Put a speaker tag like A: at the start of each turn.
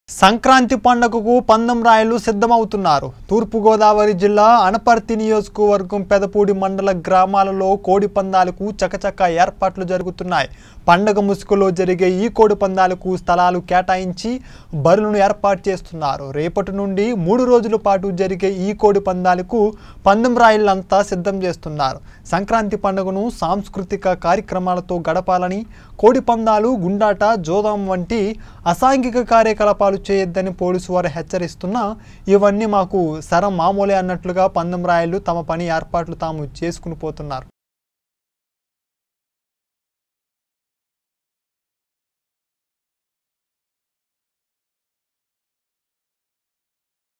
A: సంక్రాంతి పండుగకు పందెం రాయలు సిద్ధమవుతున్నారు తూర్పుగోదావరి జిల్లా అనపర్తి నియోజకవర్గం పెదపూడి మండల గ్రామాలలో కోడి పందాలకు చకచక ఏర్పాట్లు జరుగుతున్నాయి పండగ ముసుగులో జరిగే ఈ కోడి పందాలకు స్థలాలు కేటాయించి బరులను ఏర్పాటు చేస్తున్నారు రేపటి నుండి మూడు రోజుల పాటు జరిగే ఈ కోడి పందాలకు పందెం రాయిలంతా సిద్ధం చేస్తున్నారు సంక్రాంతి పండుగను సాంస్కృతిక కార్యక్రమాలతో గడపాలని కోడి పందాలు గుండాట జోదాం వంటి అసాంఘిక కార్యకలాపాలు చేయొద్దని పోలీసు వారు హెచ్చరిస్తున్నా ఇవన్నీ మాకు సరం మామూలే అన్నట్లుగా పందెం రాయలు తమ పని ఏర్పాట్లు తాము చేసుకుని పోతున్నారు